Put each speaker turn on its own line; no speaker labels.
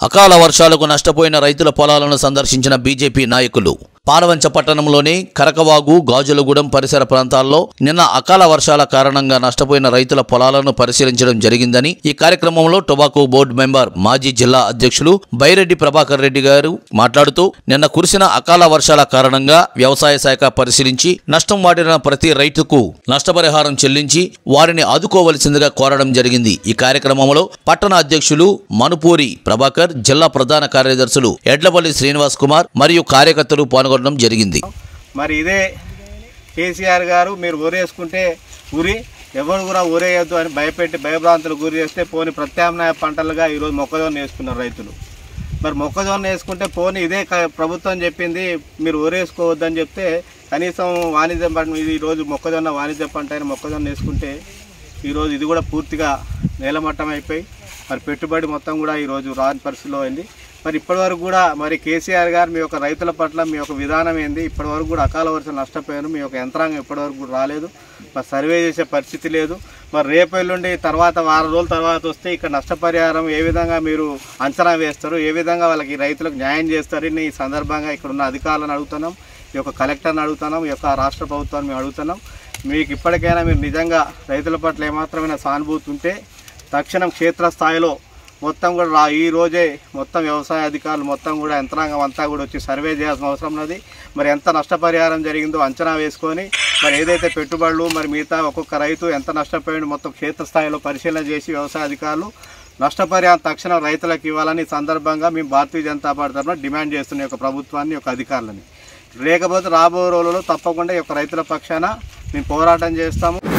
అకాల వర్షాలకు నష్టపోయిన రైతుల పొలాలను సందర్శించిన బీజేపీ నాయకులు పాలవంచ పట్టణంలోని కరకవాగు గాజులగూడెం పరిసర ప్రాంతాల్లో నిన్న అకాల వర్షాల కారణంగా నష్టపోయిన రైతుల పొలాలను పరిశీలించడం జరిగిందని ఈ కార్యక్రమంలో టొబాకో బోర్డు మెంబర్ మాజీ జిల్లా అధ్యక్షులు బైరెడ్డి ప్రభాకర్ రెడ్డి గారు మాట్లాడుతూ నిన్న కురిసిన అకాల వర్షాల కారణంగా వ్యవసాయ శాఖ పరిశీలించి నష్టం వాటిన ప్రతి రైతుకు నష్టపరిహారం చెల్లించి వారిని ఆదుకోవలసిందిగా కోరడం జరిగింది ఈ కార్యక్రమంలో పట్టణ అధ్యక్షులు మనుపూరి ప్రభాకర్ జిల్లా ప్రధాన కార్యదర్శులు ఎడ్లపల్లి శ్రీనివాస్ కుమార్ మరియు కార్యకర్తలు పాల్గొనడం జరిగింది
మరి ఇదే కేసీఆర్ గారు మీరు ఊరేసుకుంటే ఉరి ఎవరు కూడా ఊరేయద్దు అని భయపెట్టి భయభ్రాంతులు గురి చేస్తే పోని ప్రత్యామ్నాయ పంటలుగా ఈరోజు మొక్కజొన్న వేసుకున్నారు రైతులు మరి మొక్కజొన్న వేసుకుంటే పోని ఇదే క- ప్రభుత్వం చెప్పింది మీరు ఊరేసుకోవద్దని చెప్తే కనీసం వాణిజ్య పంట ఇది ఈరోజు మొక్కజొన్న వాణిజ్య పంట అయిన మొక్కజొన్న వేసుకుంటే ఈరోజు ఇది కూడా పూర్తిగా నేలమట్టం అయిపోయి మరి పెట్టుబడి మొత్తం కూడా ఈరోజు రాని పరిస్థితిలో అయింది మరి ఇప్పటివరకు కూడా మరి కేసీఆర్ గారు మీ యొక్క రైతుల పట్ల మీ యొక్క విధానం ఏంది ఇప్పటివరకు కూడా అకాల వర్షం నష్టపోయారు మీ యొక్క యంత్రాంగం ఇప్పటివరకు కూడా రాలేదు మరి సర్వే చేసే పరిస్థితి లేదు మరి రేపు ఎల్లుండి తర్వాత వారం రోజుల తర్వాత వస్తే ఇక్కడ నష్టపరిహారం ఏ విధంగా మీరు అంచనా వేస్తారు ఏ విధంగా వాళ్ళకి రైతులకు న్యాయం చేస్తారని ఈ సందర్భంగా ఇక్కడ ఉన్న అధికారులను అడుగుతున్నాం ఈ యొక్క కలెక్టర్ని అడుగుతున్నాం ఈ యొక్క రాష్ట్ర ప్రభుత్వాన్ని మేము అడుగుతున్నాం మీకు ఇప్పటికైనా మీరు నిజంగా రైతుల పట్ల ఏమాత్రమైన సానుభూతి ఉంటే తక్షణం క్షేత్రస్థాయిలో మొత్తం కూడా రా ఈ రోజే మొత్తం వ్యవసాయ అధికారులు మొత్తం కూడా యంత్రాంగం అంతా కూడా వచ్చి సర్వే చేయాల్సిన అవసరం ఉన్నది మరి ఎంత నష్టపరిహారం జరిగిందో అంచనా వేసుకొని మరి ఏదైతే పెట్టుబడులు మరి మిగతా ఒక్కొక్క రైతు ఎంత నష్టపోయిందో మొత్తం క్షేత్రస్థాయిలో పరిశీలన చేసి వ్యవసాయ అధికారులు నష్టపరిహారం తక్షణం రైతులకు ఇవ్వాలని ఈ సందర్భంగా మేము భారతీయ జనతా పార్టీ తరఫున డిమాండ్ చేస్తున్న యొక్క ప్రభుత్వాన్ని యొక్క అధికారులని లేకపోతే రాబోయే రోజుల్లో తప్పకుండా ఈ యొక్క రైతుల పక్షాన మేము పోరాటం చేస్తాము